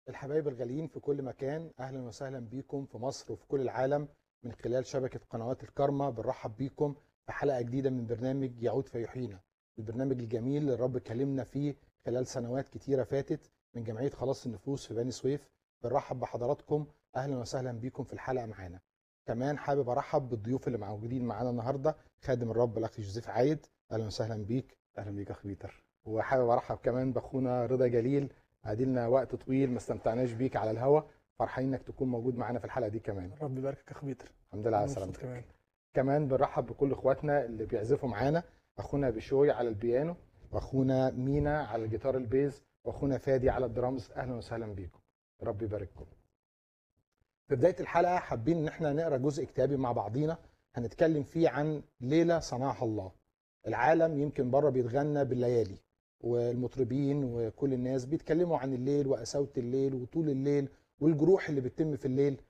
الحبايب الغاليين في كل مكان اهلا وسهلا بيكم في مصر وفي كل العالم من خلال شبكه قنوات الكرمة بنرحب بيكم في حلقه جديده من برنامج يعود فيحيينا البرنامج الجميل اللي الرب كلمنا فيه خلال سنوات كتيره فاتت من جمعيه خلاص النفوس في بني سويف بنرحب بحضراتكم اهلا وسهلا بيكم في الحلقه معانا كمان حابب ارحب بالضيوف اللي موجودين معانا النهارده خادم الرب الاخ جوزيف عايد اهلا وسهلا بيك اهلا بيك اخ بيتر وحابب ارحب كمان باخونا رضا جليل قعدنا وقت طويل ما استمتعناش بيك على الهوا فرحانين انك تكون موجود معانا في الحلقه دي كمان ربي يباركك اخ بيتر الحمد لله على مبسوط سلامتك كمان كمان بنرحب بكل اخواتنا اللي بيعزفوا معانا اخونا بشوي على البيانو واخونا مينا على الجيتار البيز واخونا فادي على الدرامز اهلا وسهلا بيكم ربي يبارككم في بدايه الحلقه حابين ان احنا نقرا جزء كتابي مع بعضينا هنتكلم فيه عن ليله صنعها الله العالم يمكن بره بيتغنى بالليالي والمطربين وكل الناس بيتكلموا عن الليل وقساوه الليل وطول الليل والجروح اللي بتتم في الليل